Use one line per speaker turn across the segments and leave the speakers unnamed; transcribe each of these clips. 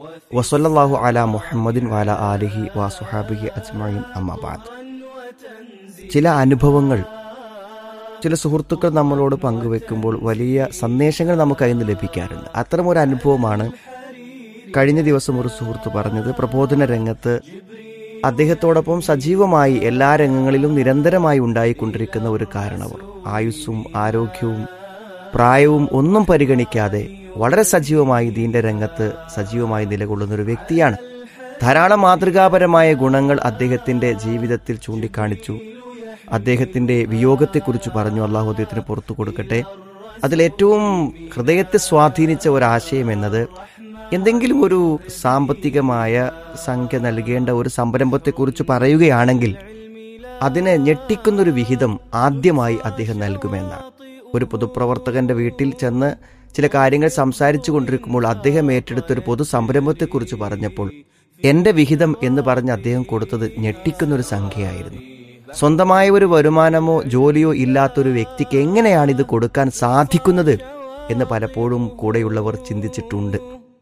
വസല്ലാഹു അല മുഹമ്മദിൻ വാല ആലിഹി വാസുഹാബിഹി അജ്മീൻ അമ്മബാദ് ചില അനുഭവങ്ങൾ ചില സുഹൃത്തുക്കൾ നമ്മളോട് പങ്കുവെക്കുമ്പോൾ വലിയ സന്ദേശങ്ങൾ നമുക്ക് അതിൽ നിന്ന് ലഭിക്കാറുണ്ട് അത്തരം ഒരു അനുഭവമാണ് കഴിഞ്ഞ ദിവസം ഒരു സുഹൃത്ത് പറഞ്ഞത് പ്രബോധന രംഗത്ത് അദ്ദേഹത്തോടൊപ്പം സജീവമായി എല്ലാ രംഗങ്ങളിലും നിരന്തരമായി ഉണ്ടായിക്കൊണ്ടിരിക്കുന്ന ഒരു കാരണവർ ആയുസ്സും ആരോഗ്യവും പ്രായവും ഒന്നും പരിഗണിക്കാതെ വളരെ സജീവമായി ദീന്റെ രംഗത്ത് സജീവമായി നിലകൊള്ളുന്ന ഒരു വ്യക്തിയാണ് ധാരാളം മാതൃകാപരമായ ഗുണങ്ങൾ അദ്ദേഹത്തിന്റെ ജീവിതത്തിൽ ചൂണ്ടിക്കാണിച്ചു അദ്ദേഹത്തിന്റെ വിയോഗത്തെക്കുറിച്ച് പറഞ്ഞു അള്ളാഹു അദ്ദേഹത്തിന് പുറത്തു കൊടുക്കട്ടെ അതിലേറ്റവും ഹൃദയത്തെ സ്വാധീനിച്ച ഒരാശയം എന്നത് എന്തെങ്കിലും ഒരു സാമ്പത്തികമായ സംഖ്യ നൽകേണ്ട ഒരു സംരംഭത്തെക്കുറിച്ച് പറയുകയാണെങ്കിൽ അതിനെ ഞെട്ടിക്കുന്നൊരു വിഹിതം ആദ്യമായി അദ്ദേഹം നൽകുമെന്നാണ് ഒരു പൊതുപ്രവർത്തകന്റെ വീട്ടിൽ ചെന്ന് ചില കാര്യങ്ങൾ സംസാരിച്ചു കൊണ്ടിരിക്കുമ്പോൾ അദ്ദേഹം ഏറ്റെടുത്ത ഒരു പൊതു സംരംഭത്തെക്കുറിച്ച് പറഞ്ഞപ്പോൾ എന്റെ വിഹിതം എന്ന് പറഞ്ഞ് അദ്ദേഹം കൊടുത്തത് ഞെട്ടിക്കുന്നൊരു സംഖ്യയായിരുന്നു സ്വന്തമായ ഒരു വരുമാനമോ ജോലിയോ ഇല്ലാത്തൊരു വ്യക്തിക്ക് എങ്ങനെയാണ് ഇത് കൊടുക്കാൻ സാധിക്കുന്നത് എന്ന് പലപ്പോഴും കൂടെയുള്ളവർ ചിന്തിച്ചിട്ടുണ്ട്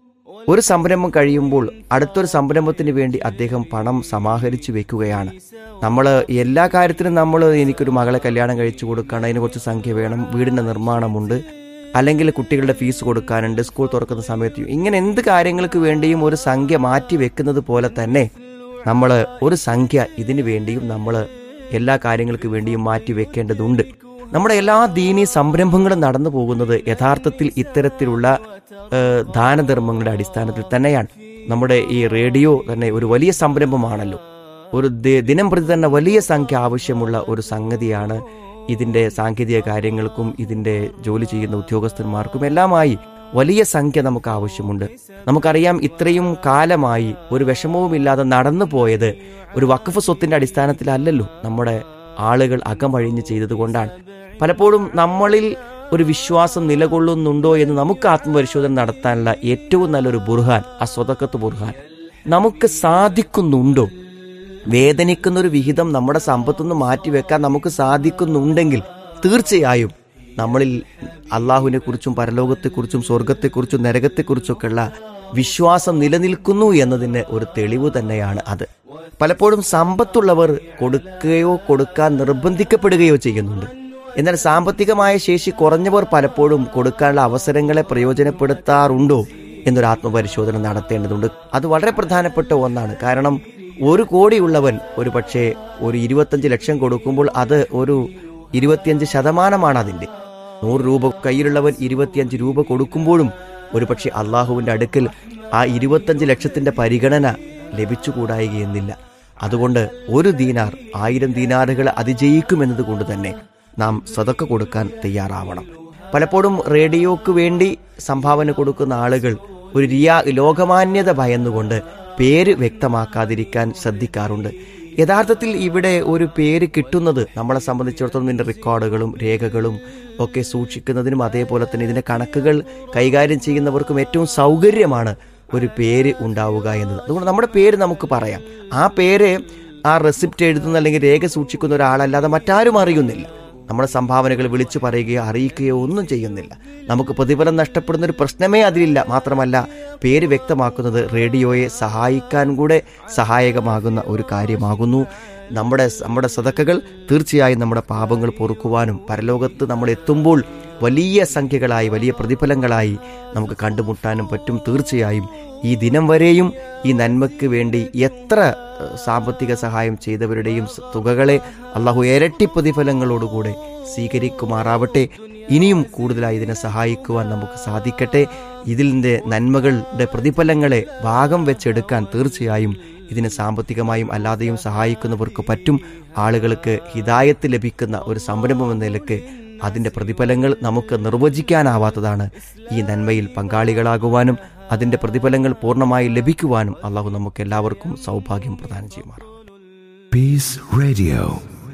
ഒരു സംരംഭം കഴിയുമ്പോൾ അടുത്തൊരു സംരംഭത്തിന് വേണ്ടി അദ്ദേഹം പണം സമാഹരിച്ചു വെക്കുകയാണ് നമ്മൾ എല്ലാ കാര്യത്തിനും നമ്മൾ എനിക്കൊരു മകളെ കല്യാണം കഴിച്ചു കൊടുക്കണം അതിന് കുറച്ച് സംഖ്യ വേണം വീടിന്റെ നിർമ്മാണമുണ്ട് അല്ലെങ്കിൽ കുട്ടികളുടെ ഫീസ് കൊടുക്കാനുണ്ട് സ്കൂൾ തുറക്കുന്ന സമയത്ത് ഇങ്ങനെ എന്ത് കാര്യങ്ങൾക്ക് വേണ്ടിയും ഒരു സംഖ്യ മാറ്റി വെക്കുന്നത് പോലെ തന്നെ നമ്മൾ ഒരു സംഖ്യ ഇതിനു വേണ്ടിയും നമ്മൾ എല്ലാ കാര്യങ്ങൾക്ക് വേണ്ടിയും മാറ്റി വെക്കേണ്ടതുണ്ട് നമ്മുടെ എല്ലാ ദീനീ സംരംഭങ്ങളും നടന്നു പോകുന്നത് യഥാർത്ഥത്തിൽ ഇത്തരത്തിലുള്ള ദാനധർമ്മങ്ങളുടെ അടിസ്ഥാനത്തിൽ തന്നെയാണ് നമ്മുടെ ഈ റേഡിയോ തന്നെ ഒരു വലിയ സംരംഭമാണല്ലോ ഒരു ദിനം പ്രതി തന്നെ വലിയ സംഖ്യ ആവശ്യമുള്ള ഒരു സംഗതിയാണ് ഇതിന്റെ സാങ്കേതിക കാര്യങ്ങൾക്കും ഇതിന്റെ ജോലി ചെയ്യുന്ന ഉദ്യോഗസ്ഥന്മാർക്കും എല്ലാമായി വലിയ സംഖ്യ നമുക്ക് ആവശ്യമുണ്ട് നമുക്കറിയാം ഇത്രയും കാലമായി ഒരു വിഷമവുമില്ലാതെ നടന്നു പോയത് ഒരു വഖഫ് സ്വത്തിന്റെ അടിസ്ഥാനത്തിലല്ലല്ലോ നമ്മുടെ ആളുകൾ അകമഴിഞ്ഞ് ചെയ്തതുകൊണ്ടാണ് പലപ്പോഴും നമ്മളിൽ ഒരു വിശ്വാസം നിലകൊള്ളുന്നുണ്ടോ എന്ന് നമുക്ക് ആത്മപരിശോധന നടത്താനുള്ള ഏറ്റവും നല്ലൊരു ബുർഹാൻ ആ സ്വതക്കത്ത് ബുർഹാൻ നമുക്ക് സാധിക്കുന്നുണ്ടോ വേദനിക്കുന്ന ഒരു വിഹിതം നമ്മുടെ സമ്പത്തുനിന്ന് മാറ്റിവെക്കാൻ നമുക്ക് സാധിക്കുന്നുണ്ടെങ്കിൽ തീർച്ചയായും നമ്മളിൽ അള്ളാഹുവിനെ കുറിച്ചും പരലോകത്തെക്കുറിച്ചും സ്വർഗത്തെക്കുറിച്ചും നരകത്തെക്കുറിച്ചൊക്കെയുള്ള വിശ്വാസം നിലനിൽക്കുന്നു എന്നതിന് ഒരു തെളിവ് തന്നെയാണ് അത് പലപ്പോഴും സമ്പത്തുള്ളവർ കൊടുക്കുകയോ കൊടുക്കാൻ നിർബന്ധിക്കപ്പെടുകയോ ചെയ്യുന്നുണ്ട് എന്നാൽ സാമ്പത്തികമായ ശേഷി കുറഞ്ഞവർ പലപ്പോഴും കൊടുക്കാനുള്ള അവസരങ്ങളെ പ്രയോജനപ്പെടുത്താറുണ്ടോ എന്നൊരു ആത്മപരിശോധന നടത്തേണ്ടതുണ്ട് അത് വളരെ പ്രധാനപ്പെട്ട ഒന്നാണ് കാരണം ഒരു കോടിയുള്ളവൻ ഒരു പക്ഷേ ഒരു ഇരുപത്തഞ്ച് ലക്ഷം കൊടുക്കുമ്പോൾ അത് ഒരു ഇരുപത്തിയഞ്ച് ശതമാനമാണ് അതിൻ്റെ നൂറ് രൂപ കയ്യിലുള്ളവൻ ഇരുപത്തിയഞ്ച് രൂപ കൊടുക്കുമ്പോഴും ഒരു പക്ഷേ അള്ളാഹുവിൻ്റെ അടുക്കൽ ആ ഇരുപത്തഞ്ച് ലക്ഷത്തിന്റെ പരിഗണന ലഭിച്ചുകൂടായികയെന്നില്ല അതുകൊണ്ട് ഒരു ദീനാർ ആയിരം ദീനാറുകൾ അതിജയിക്കുമെന്നത് കൊണ്ട് തന്നെ നാം സതക്ക കൊടുക്കാൻ തയ്യാറാവണം പലപ്പോഴും റേഡിയോക്ക് വേണ്ടി സംഭാവന കൊടുക്കുന്ന ആളുകൾ ഒരു റിയാ ലോകമാന്യത ഭയന്നുകൊണ്ട് പേര് വ്യക്തമാക്കാതിരിക്കാൻ ശ്രദ്ധിക്കാറുണ്ട് യഥാർത്ഥത്തിൽ ഇവിടെ ഒരു പേര് കിട്ടുന്നത് നമ്മളെ സംബന്ധിച്ചിടത്തോളം ഇതിന്റെ റെക്കോർഡുകളും രേഖകളും ഒക്കെ സൂക്ഷിക്കുന്നതിനും അതേപോലെ തന്നെ ഇതിന്റെ കണക്കുകൾ കൈകാര്യം ചെയ്യുന്നവർക്കും ഏറ്റവും സൗകര്യമാണ് ഒരു പേര് ഉണ്ടാവുക എന്നത് അതുകൊണ്ട് നമ്മുടെ പേര് നമുക്ക് പറയാം ആ പേര് ആ റെസിപ്റ്റ് എഴുതുന്ന അല്ലെങ്കിൽ രേഖ സൂക്ഷിക്കുന്ന ഒരാളല്ലാതെ മറ്റാരും അറിയുന്നില്ല നമ്മുടെ സംഭാവനകൾ വിളിച്ചു പറയുകയോ അറിയിക്കുകയോ ഒന്നും ചെയ്യുന്നില്ല നമുക്ക് പ്രതിഫലം നഷ്ടപ്പെടുന്ന ഒരു പ്രശ്നമേ അതിലില്ല മാത്രമല്ല പേര് വ്യക്തമാക്കുന്നത് റേഡിയോയെ സഹായിക്കാൻ കൂടെ സഹായകമാകുന്ന ഒരു കാര്യമാകുന്നു നമ്മുടെ നമ്മുടെ സതക്കകൾ തീർച്ചയായും നമ്മുടെ പാപങ്ങൾ പൊറുക്കുവാനും പരലോകത്ത് നമ്മൾ എത്തുമ്പോൾ വലിയ സംഖ്യകളായി വലിയ പ്രതിഫലങ്ങളായി നമുക്ക് കണ്ടുമുട്ടാനും പറ്റും തീർച്ചയായും ഈ ദിനം വരെയും ഈ നന്മയ്ക്ക് വേണ്ടി എത്ര സാമ്പത്തിക സഹായം ചെയ്തവരുടെയും തുകകളെ അള്ളാഹു ഇരട്ടി പ്രതിഫലങ്ങളോടുകൂടെ സ്വീകരിക്കുമാറാവട്ടെ ഇനിയും കൂടുതലായി ഇതിനെ സഹായിക്കുവാൻ നമുക്ക് സാധിക്കട്ടെ ഇതിൻ്റെ നന്മകളുടെ പ്രതിഫലങ്ങളെ ഭാഗം വെച്ചെടുക്കാൻ തീർച്ചയായും ഇതിന് സാമ്പത്തികമായും അല്ലാതെയും സഹായിക്കുന്നവർക്ക് പറ്റും ആളുകൾക്ക് ഹിതായത്ത് ലഭിക്കുന്ന ഒരു സംരംഭം എന്ന നിലക്ക് അതിന്റെ പ്രതിഫലങ്ങൾ നമുക്ക് നിർവചിക്കാനാവാത്തതാണ് ഈ നന്മയിൽ പങ്കാളികളാകുവാനും അതിന്റെ പ്രതിഫലങ്ങൾ പൂർണ്ണമായി ലഭിക്കുവാനും അള്ളാഹു നമുക്ക് എല്ലാവർക്കും സൗഭാഗ്യം പ്രദാനം ചെയ്യുമാറാം
Peace Radio.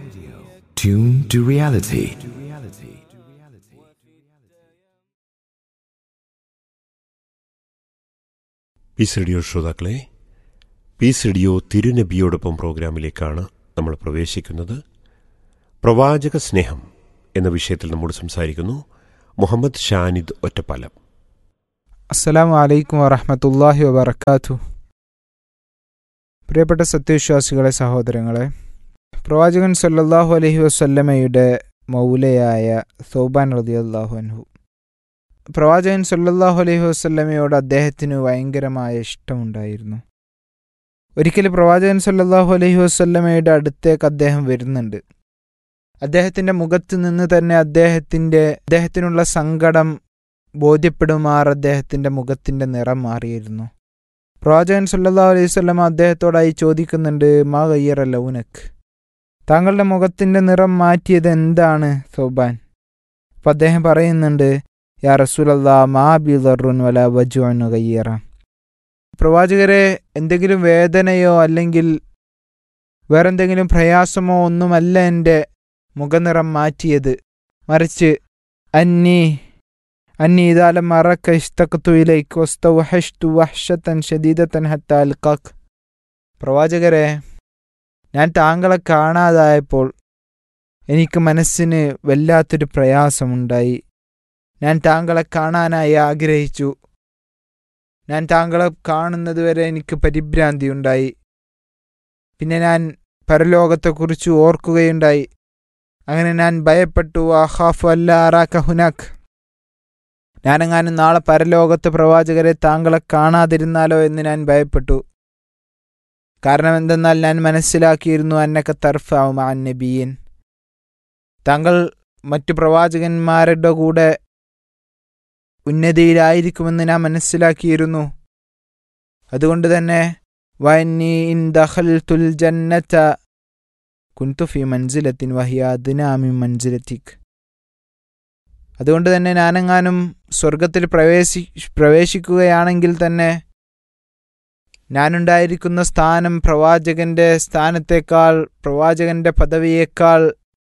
Tune to reality.
Peace radio ശ്രോതാക്കളെ പീസ് റേഡിയോ തിരുനബിയോടൊപ്പം പ്രോഗ്രാമിലേക്കാണ് നമ്മൾ പ്രവേശിക്കുന്നത് പ്രവാചക സ്നേഹം എന്ന വിഷയത്തിൽ നമ്മോട് സംസാരിക്കുന്നു മുഹമ്മദ് ഷാനിദ് ഒറ്റപ്പാലം
അസ്സലാമു അലൈക്കും വറഹമത്തല്ലാഹി വബർക്കാത്തു പ്രിയപ്പെട്ട സത്യവിശ്വാസികളെ സഹോദരങ്ങളെ പ്രവാചകൻ സല്ലല്ലാഹു അലൈഹി വസല്ലമയുടെ മൗലയായ സൗബാൻ റളിയല്ലാഹു അൻഹു പ്രവാചകൻ സല്ലല്ലാഹു അലൈഹി വസല്ലമയോട് അദ്ദേഹത്തിന് ഭയങ്കരമായ ഇഷ്ടമുണ്ടായിരുന്നു ഒരിക്കൽ പ്രവാചകൻ സല്ലല്ലാഹു അലൈഹി വസല്ലമയുടെ അടുത്തേക്ക് അദ്ദേഹം വരുന്നുണ്ട് അദ്ദേഹത്തിൻ്റെ മുഖത്ത് നിന്ന് തന്നെ അദ്ദേഹത്തിൻ്റെ അദ്ദേഹത്തിനുള്ള സങ്കടം ബോധ്യപ്പെടുമാർ അദ്ദേഹത്തിൻ്റെ മുഖത്തിൻ്റെ നിറം മാറിയിരുന്നു പ്രവാചകൻ സല്ലല്ലാഹു അലൈഹി വസല്ലമ അദ്ദേഹത്തോടായി ചോദിക്കുന്നുണ്ട് മാ ഗയ്യറ ലൗനക്ക് താങ്കളുടെ മുഖത്തിൻ്റെ നിറം മാറ്റിയത് എന്താണ് സൗബാൻ അപ്പം അദ്ദേഹം പറയുന്നുണ്ട് യാ റസൂലല്ലാ മാ ബി ദറുൻ വല വജുഅൻ ഗയ്യറ പ്രവാചകരെ എന്തെങ്കിലും വേദനയോ അല്ലെങ്കിൽ വേറെന്തെങ്കിലും പ്രയാസമോ ഒന്നുമല്ല എൻ്റെ മുഖനിറം മാറ്റിയത് മറിച്ച് അന്നി അന്നി ഇതാലം മറക്ക ഇസ്തഖത്തു ഇലൈക്ക് വസ്തവഹഷ്തു വഹ്ഷത്തൻ ഷദീദത്തൻ ഹത്ത അൽക്കാക്ക് പ്രവാചകരെ ഞാൻ താങ്കളെ കാണാതായപ്പോൾ എനിക്ക് മനസ്സിന് വല്ലാത്തൊരു പ്രയാസമുണ്ടായി ഞാൻ താങ്കളെ കാണാനായി ആഗ്രഹിച്ചു ഞാൻ താങ്കളെ കാണുന്നതുവരെ എനിക്ക് പരിഭ്രാന്തി ഉണ്ടായി പിന്നെ ഞാൻ പരലോകത്തെക്കുറിച്ച് ഓർക്കുകയുണ്ടായി അങ്ങനെ ഞാൻ ഭയപ്പെട്ടു അഹാഫ് അല്ല അറാക്ക ഹുനാഖ് ഞാനെങ്ങാനും നാളെ പരലോകത്ത് പ്രവാചകരെ താങ്കളെ കാണാതിരുന്നാലോ എന്ന് ഞാൻ ഭയപ്പെട്ടു കാരണം എന്തെന്നാൽ ഞാൻ മനസ്സിലാക്കിയിരുന്നു അന്നക്ക തർഫാവും ആ നബിയൻ താങ്കൾ മറ്റു പ്രവാചകന്മാരുടെ കൂടെ ഉന്നതിയിലായിരിക്കുമെന്ന് ഞാൻ മനസ്സിലാക്കിയിരുന്നു അതുകൊണ്ട് തന്നെ വന്നി ഇൻ ദഖൽ തുൽ ജന്നത്ത കുന്തു ഫി മൻസിലത്തിൻ വഹിയ അദ്നാമി മൻസിലത്തിക് അതുകൊണ്ട് തന്നെ ഞാനെങ്ങാനും സ്വർഗത്തിൽ പ്രവേശി പ്രവേശിക്കുകയാണെങ്കിൽ തന്നെ ഞാനുണ്ടായിരിക്കുന്ന സ്ഥാനം പ്രവാചകന്റെ സ്ഥാനത്തേക്കാൾ പ്രവാചകന്റെ പദവിയേക്കാൾ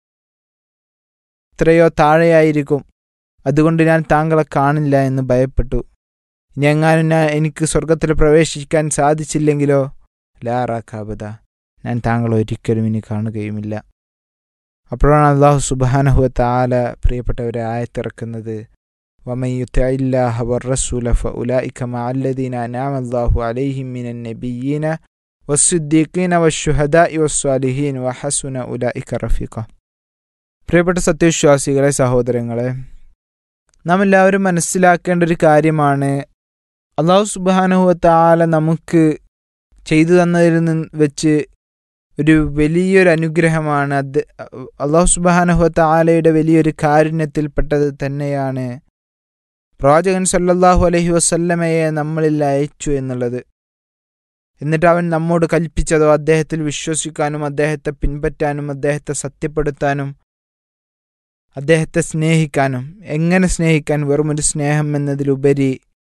എത്രയോ താഴെയായിരിക്കും അതുകൊണ്ട് ഞാൻ താങ്കളെ കാണില്ല എന്ന് ഭയപ്പെട്ടു ഇനി എങ്ങാനും ഞാൻ എനിക്ക് സ്വർഗത്തിൽ പ്രവേശിക്കാൻ സാധിച്ചില്ലെങ്കിലോ ലാറാക്കാബദ ഞാൻ താങ്കളെ ഒരിക്കലും ഇനി കാണുകയുമില്ല അപ്പോഴാണ് അള്ളാഹു സുബാനഹു താല പ്രിയപ്പെട്ടവരെ ആയത്തിറക്കുന്നത് വമയുത്തല്ലാഹ വറസൂല ഫഉലൈക മഅല്ലദീന അനാമ അല്ലാഹു അലൈഹിം മിനൻ നബിയ്യീന വസ്സുദ്ദീഖീന വശുഹദാഇ വസ്സാലിഹീൻ വഹസുന ഉലൈക റഫീഖ പ്രിയപ്പെട്ട സത്യവിശ്വാസികളെ സഹോദരങ്ങളെ നാം എല്ലാവരും മനസ്സിലാക്കേണ്ട ഒരു കാര്യമാണ് അള്ളാഹു സുബാനുഹു താല നമുക്ക് ചെയ്തു തന്നതിൽ നിന്ന് വെച്ച് ഒരു വലിയൊരു അനുഗ്രഹമാണ് അത് അള്ളാഹു സുബാനഹു താലയുടെ വലിയൊരു കാരുണ്യത്തിൽപ്പെട്ടത് തന്നെയാണ് പ്രവാചകൻ സല്ലല്ലാഹു അലൈഹി വസല്ലമയെ നമ്മളിൽ അയച്ചു എന്നുള്ളത് എന്നിട്ട് അവൻ നമ്മോട് കൽപ്പിച്ചതോ അദ്ദേഹത്തിൽ വിശ്വസിക്കാനും അദ്ദേഹത്തെ പിൻപറ്റാനും അദ്ദേഹത്തെ സത്യപ്പെടുത്താനും അദ്ദേഹത്തെ സ്നേഹിക്കാനും എങ്ങനെ സ്നേഹിക്കാൻ വെറുമൊരു സ്നേഹം എന്നതിലുപരി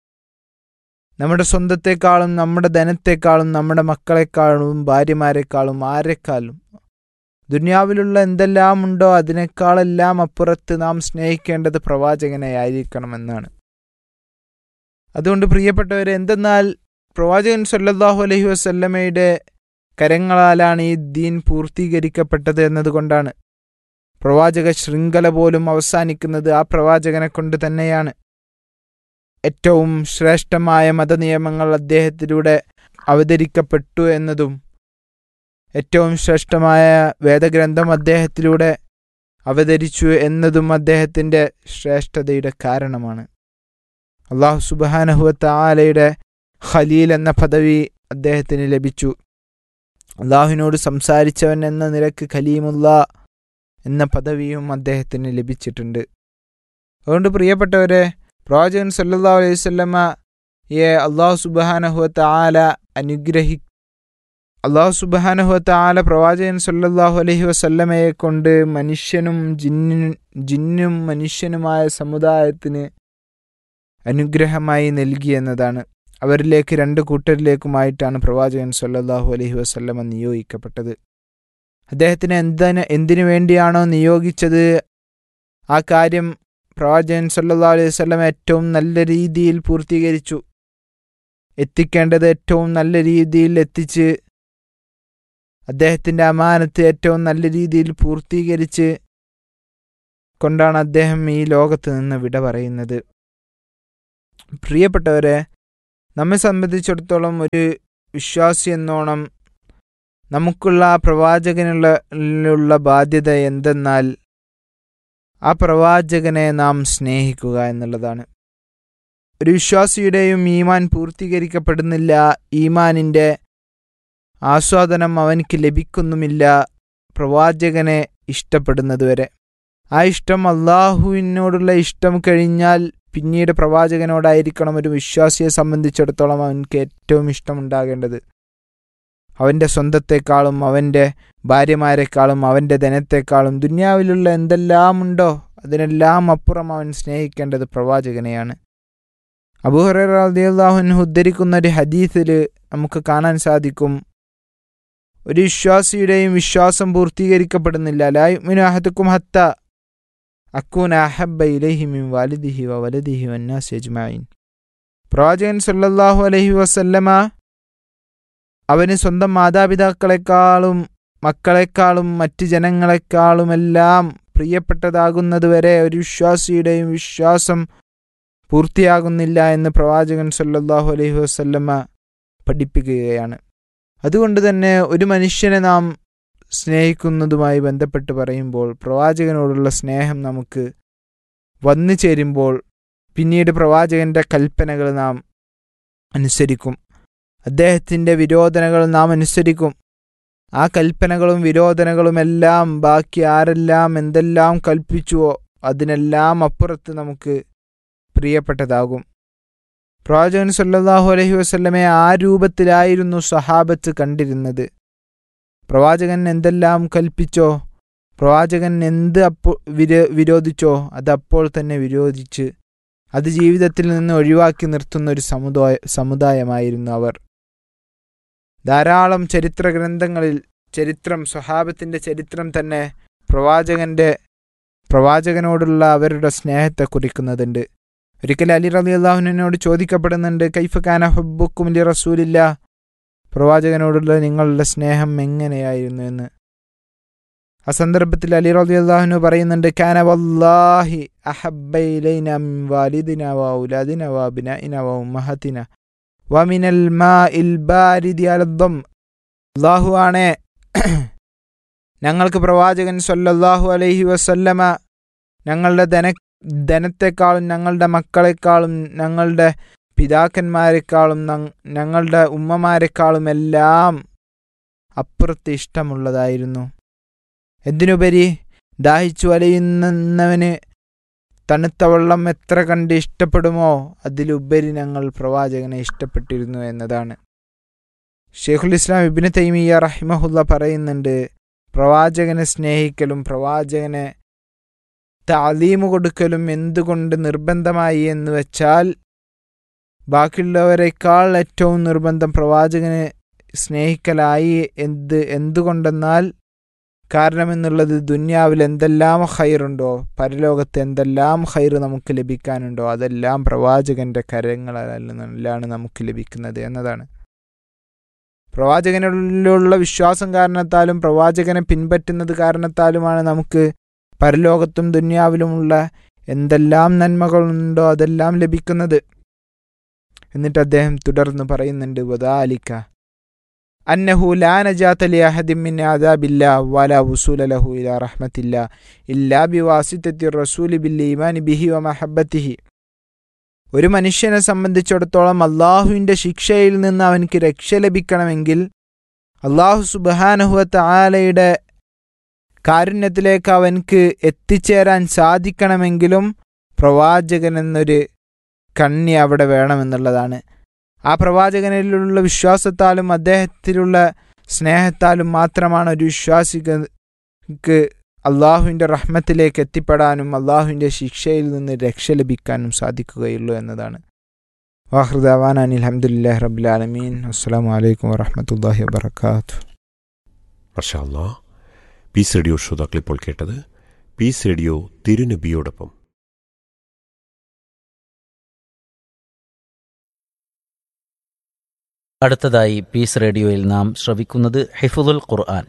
നമ്മുടെ സ്വന്തത്തെക്കാളും നമ്മുടെ ധനത്തെക്കാളും നമ്മുടെ മക്കളെക്കാളും ഭാര്യമാരെക്കാളും ആരെക്കാളും ദുനിയാവിലുള്ള എന്തെല്ലാം ഉണ്ടോ അതിനേക്കാളെല്ലാം അപ്പുറത്ത് നാം സ്നേഹിക്കേണ്ടത് പ്രവാചകനെ ആയിരിക്കണമെന്നാണ് അതുകൊണ്ട് പ്രിയപ്പെട്ടവരെ എന്തെന്നാൽ പ്രവാചകൻ സല്ലല്ലാഹു അലൈഹി വസല്ലമയുടെ കരങ്ങളാലാണ് ഈ ദീൻ പൂർത്തീകരിക്കപ്പെട്ടത് എന്നതുകൊണ്ടാണ് പ്രവാചക ശൃംഖല പോലും അവസാനിക്കുന്നത് ആ പ്രവാചകനെ കൊണ്ട് തന്നെയാണ് ഏറ്റവും ശ്രേഷ്ഠമായ മതനിയമങ്ങൾ അദ്ദേഹത്തിലൂടെ അവതരിക്കപ്പെട്ടു എന്നതും ഏറ്റവും ശ്രേഷ്ഠമായ വേദഗ്രന്ഥം അദ്ദേഹത്തിലൂടെ അവതരിച്ചു എന്നതും അദ്ദേഹത്തിൻ്റെ ശ്രേഷ്ഠതയുടെ കാരണമാണ് അള്ളാഹു സുബാനഹുവത്ത ആലയുടെ ഖലീൽ എന്ന പദവി അദ്ദേഹത്തിന് ലഭിച്ചു അള്ളാഹുവിനോട് സംസാരിച്ചവൻ എന്ന നിലക്ക് ഖലീമുല്ല എന്ന പദവിയും അദ്ദേഹത്തിന് ലഭിച്ചിട്ടുണ്ട് അതുകൊണ്ട് പ്രിയപ്പെട്ടവരെ പ്രവാചകൻ സല്ലാ അലൈഹി സ്വല്ലമ്മയെ അള്ളാഹു സുബാനഹുവത്ത ആല അനുഗ്രഹി അള്ളാഹു സുബാനഹുവത്ത ആല പ്രവാചകൻ സല്ലല്ലാഹു അലൈഹി വസല്ലമയെ കൊണ്ട് മനുഷ്യനും ജിന്നും ജിന്നും മനുഷ്യനുമായ സമുദായത്തിന് അനുഗ്രഹമായി നൽകി എന്നതാണ് അവരിലേക്ക് രണ്ട് കൂട്ടരിലേക്കുമായിട്ടാണ് പ്രവാചകൻ സല്ലല്ലാഹു അലൈഹി വസല്ലമ നിയോഗിക്കപ്പെട്ടത് അദ്ദേഹത്തിന് എന്തിന് എന്തിനു വേണ്ടിയാണോ നിയോഗിച്ചത് ആ കാര്യം പ്രവാചകൻ സല്ലല്ലാഹു അലൈഹി വസല്ലം ഏറ്റവും നല്ല രീതിയിൽ പൂർത്തീകരിച്ചു എത്തിക്കേണ്ടത് ഏറ്റവും നല്ല രീതിയിൽ എത്തിച്ച് അദ്ദേഹത്തിൻ്റെ അമാനത്ത് ഏറ്റവും നല്ല രീതിയിൽ പൂർത്തീകരിച്ച് കൊണ്ടാണ് അദ്ദേഹം ഈ ലോകത്ത് നിന്ന് വിട പറയുന്നത് പ്രിയപ്പെട്ടവരെ നമ്മെ സംബന്ധിച്ചിടത്തോളം ഒരു വിശ്വാസി എന്നോണം നമുക്കുള്ള ആ പ്രവാചകനുള്ള ലുള്ള ബാധ്യത എന്തെന്നാൽ ആ പ്രവാചകനെ നാം സ്നേഹിക്കുക എന്നുള്ളതാണ് ഒരു വിശ്വാസിയുടെയും ഈമാൻ പൂർത്തീകരിക്കപ്പെടുന്നില്ല ഈമാനിൻ്റെ ആസ്വാദനം അവനിക്ക് ലഭിക്കുന്നുമില്ല പ്രവാചകനെ ഇഷ്ടപ്പെടുന്നതുവരെ ആ ഇഷ്ടം അള്ളാഹുവിനോടുള്ള ഇഷ്ടം കഴിഞ്ഞാൽ പിന്നീട് പ്രവാചകനോടായിരിക്കണം ഒരു വിശ്വാസിയെ സംബന്ധിച്ചിടത്തോളം അവൻക്ക് ഏറ്റവും ഇഷ്ടമുണ്ടാകേണ്ടത് അവൻ്റെ സ്വന്തത്തെക്കാളും അവൻ്റെ ഭാര്യമാരെക്കാളും അവൻ്റെ ധനത്തെക്കാളും ദുന്യാവിലുള്ള എന്തെല്ലാം ഉണ്ടോ അതിനെല്ലാം അപ്പുറം അവൻ സ്നേഹിക്കേണ്ടത് പ്രവാചകനെയാണ് അബൂഹറാഹുൻ ഉദ്ധരിക്കുന്ന ഒരു ഹദീസിൽ നമുക്ക് കാണാൻ സാധിക്കും ഒരു വിശ്വാസിയുടെയും വിശ്വാസം പൂർത്തീകരിക്കപ്പെടുന്നില്ല ലായുമിനു അഹദുക്കും ഹത്ത അക്കൂൻ അഹബ ഇലഹി മിൻ വാലിദിഹി വ വലദിഹി വന്നാസ് യജ്മായിൻ പ്രവാചകൻ സല്ലല്ലാഹു അലൈഹി വസല്ലമ അവന് സ്വന്തം മാതാപിതാക്കളെക്കാളും മക്കളെക്കാളും മറ്റ് ജനങ്ങളെക്കാളുമെല്ലാം പ്രിയപ്പെട്ടതാകുന്നതുവരെ ഒരു വിശ്വാസിയുടെയും വിശ്വാസം പൂർത്തിയാകുന്നില്ല എന്ന് പ്രവാചകൻ സല്ലല്ലാഹു അലൈഹി വസല്ലമ പഠിപ്പിക്കുകയാണ് അതുകൊണ്ട് തന്നെ ഒരു മനുഷ്യനെ നാം സ്നേഹിക്കുന്നതുമായി ബന്ധപ്പെട്ട് പറയുമ്പോൾ പ്രവാചകനോടുള്ള സ്നേഹം നമുക്ക് വന്നു ചേരുമ്പോൾ പിന്നീട് പ്രവാചകന്റെ കൽപ്പനകൾ നാം അനുസരിക്കും അദ്ദേഹത്തിൻ്റെ വിരോധനകൾ നാം അനുസരിക്കും ആ കൽപ്പനകളും വിരോധനകളും എല്ലാം ബാക്കി ആരെല്ലാം എന്തെല്ലാം കൽപ്പിച്ചുവോ അതിനെല്ലാം അപ്പുറത്ത് നമുക്ക് പ്രിയപ്പെട്ടതാകും പ്രവാചകൻ സല്ലല്ലാഹു അലൈഹി വസല്ലമയെ ആ രൂപത്തിലായിരുന്നു സഹാബത്ത് കണ്ടിരുന്നത് പ്രവാചകൻ എന്തെല്ലാം കൽപ്പിച്ചോ പ്രവാചകൻ എന്ത് അപ്പോൾ വിരോ വിരോധിച്ചോ അതപ്പോൾ തന്നെ വിരോധിച്ച് അത് ജീവിതത്തിൽ നിന്ന് ഒഴിവാക്കി നിർത്തുന്ന ഒരു സമുദായ സമുദായമായിരുന്നു അവർ ധാരാളം ചരിത്ര ഗ്രന്ഥങ്ങളിൽ ചരിത്രം സ്വഹാബത്തിൻ്റെ ചരിത്രം തന്നെ പ്രവാചകന്റെ പ്രവാചകനോടുള്ള അവരുടെ സ്നേഹത്തെ കുറിക്കുന്നതുണ്ട് ഒരിക്കൽ അലി റലി അള്ളാഹുവിനോട് ചോദിക്കപ്പെടുന്നുണ്ട് കൈഫ കാന ഹബ്ബുക്കും ലി റസൂലില്ല പ്രവാചകനോടുള്ള നിങ്ങളുടെ സ്നേഹം എങ്ങനെയായിരുന്നു എന്ന് ആ സന്ദർഭത്തിൽ അലി റലി അള്ളാഹുനു പറയുന്നുണ്ട് കാന വല്ലാഹി അഹബൈലൈന മിൻ വാലിദിന വ ഔലാദിന വ അബ്നാഇന വ ഉമ്മഹത്തിന വ മിനൽ മാഇൽ ബാരിദി അലദ്ദം അല്ലാഹു ആണേ ഞങ്ങൾക്ക് പ്രവാചകൻ സല്ലല്ലാഹു അലൈഹി വസല്ലമ ഞങ്ങളുടെ ധന ധനത്തെക്കാളും ഞങ്ങളുടെ മക്കളെക്കാളും ഞങ്ങളുടെ പിതാക്കന്മാരെക്കാളും ഞങ്ങളുടെ ഉമ്മമാരെക്കാളും എല്ലാം അപ്പുറത്ത് ഇഷ്ടമുള്ളതായിരുന്നു എന്തിനുപരി ദാഹിച്ചു വലയുന്നവന് തണുത്ത വെള്ളം എത്ര കണ്ട് ഇഷ്ടപ്പെടുമോ അതിലുപരി ഞങ്ങൾ പ്രവാചകനെ ഇഷ്ടപ്പെട്ടിരുന്നു എന്നതാണ് ഷെയ്ഖുൽ ഇസ്ലാം ഇബിന് തൈമിയ റഹിമഹുല്ല പറയുന്നുണ്ട് പ്രവാചകനെ സ്നേഹിക്കലും പ്രവാചകനെ താലീമ് കൊടുക്കലും എന്തുകൊണ്ട് നിർബന്ധമായി എന്ന് വെച്ചാൽ ബാക്കിയുള്ളവരെക്കാൾ ഏറ്റവും നിർബന്ധം പ്രവാചകനെ സ്നേഹിക്കലായി എന്ത് എന്തുകൊണ്ടെന്നാൽ കാരണമെന്നുള്ളത് ദുന്യാവിൽ എന്തെല്ലാം ഹൈറുണ്ടോ പരലോകത്ത് എന്തെല്ലാം ഹൈർ നമുക്ക് ലഭിക്കാനുണ്ടോ അതെല്ലാം പ്രവാചകന്റെ കരങ്ങളിലാണ് നമുക്ക് ലഭിക്കുന്നത് എന്നതാണ് പ്രവാചകനിലുള്ള വിശ്വാസം കാരണത്താലും പ്രവാചകനെ പിൻപറ്റുന്നത് കാരണത്താലുമാണ് നമുക്ക് പരലോകത്തും ദുന്യാവിലുമുള്ള എന്തെല്ലാം നന്മകളുണ്ടോ അതെല്ലാം ലഭിക്കുന്നത് എന്നിട്ട് അദ്ദേഹം തുടർന്ന് പറയുന്നുണ്ട് വദാലിക്ക അന്നഹു ലാ നജാത ലി അഹദിൻ മിൻ അദാബില്ല വല വുസൂല ലഹു ഇലാ റഹ്മത്തില്ല ഇല്ലാ ബിവാസിത്തത്തി റസൂലി ബിൽ ഈമാനി ബിഹി വ മഹബ്ബത്തിഹി ഒരു മനുഷ്യനെ സംബന്ധിച്ചിടത്തോളം അള്ളാഹുവിൻ്റെ ശിക്ഷയിൽ നിന്ന് അവനക്ക് രക്ഷ ലഭിക്കണമെങ്കിൽ അള്ളാഹു സുബാനഹുവത്ത് ആലയുടെ കാരുണ്യത്തിലേക്ക് അവൻക്ക് എത്തിച്ചേരാൻ സാധിക്കണമെങ്കിലും പ്രവാചകൻ എന്നൊരു കണ്ണി അവിടെ വേണമെന്നുള്ളതാണ് ആ പ്രവാചകനിലുള്ള വിശ്വാസത്താലും അദ്ദേഹത്തിലുള്ള സ്നേഹത്താലും മാത്രമാണ് ഒരു വിശ്വാസിക്ക് അള്ളാഹുവിൻ്റെ റഹ്മത്തിലേക്ക് എത്തിപ്പെടാനും അള്ളാഹുവിൻ്റെ ശിക്ഷയിൽ നിന്ന് രക്ഷ ലഭിക്കാനും സാധിക്കുകയുള്ളൂ എന്നതാണ് വാഹൃദാവാൻ അനിൽ അഹമ്മദില്ലാ റബുലാലമീൻ അസ്സാം വലൈക്കും വാഹമത്തല്ലാഹി വാബർക്കാത്തു
മഷാല്ലാ പീസ് റേഡിയോ ശ്രോതാക്കൾ ഇപ്പോൾ കേട്ടത് പീസ് റേഡിയോ തിരുനബിയോടൊപ്പം
അടുത്തതായി പീസ് റേഡിയോയിൽ നാം ശ്രവിക്കുന്നത് ഹിഫുദുൽ ഖുർആൻ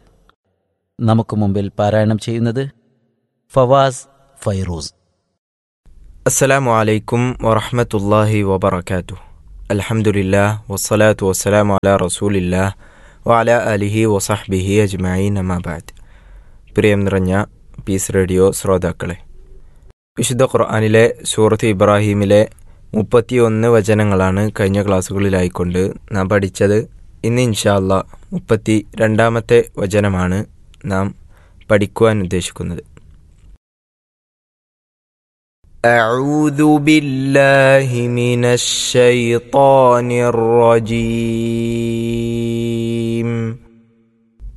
നമുക്ക് മുമ്പിൽ പാരായണം ചെയ്യുന്നത് ഫവാസ് ഫൈറൂസ്
السلام عليكم ورحمة الله وبركاته الحمد لله والصلاة والسلام على رسول الله وعلى آله وصحبه أجمعين أما بعد പ്രിയം നിറഞ്ഞ പീസ് റേഡിയോ ശ്രോതാക്കളെ വിശുദ്ധ ഖുർആാനിലെ സൂറത്ത് ഇബ്രാഹീമിലെ മുപ്പത്തിയൊന്ന് വചനങ്ങളാണ് കഴിഞ്ഞ ക്ലാസ്സുകളിലായിക്കൊണ്ട് നാം പഠിച്ചത് ഇന്ന് ഇൻഷാല്ല മുപ്പത്തി രണ്ടാമത്തെ വചനമാണ് നാം പഠിക്കുവാൻ ഉദ്ദേശിക്കുന്നത് أعوذ بالله من الشيطان الرجيم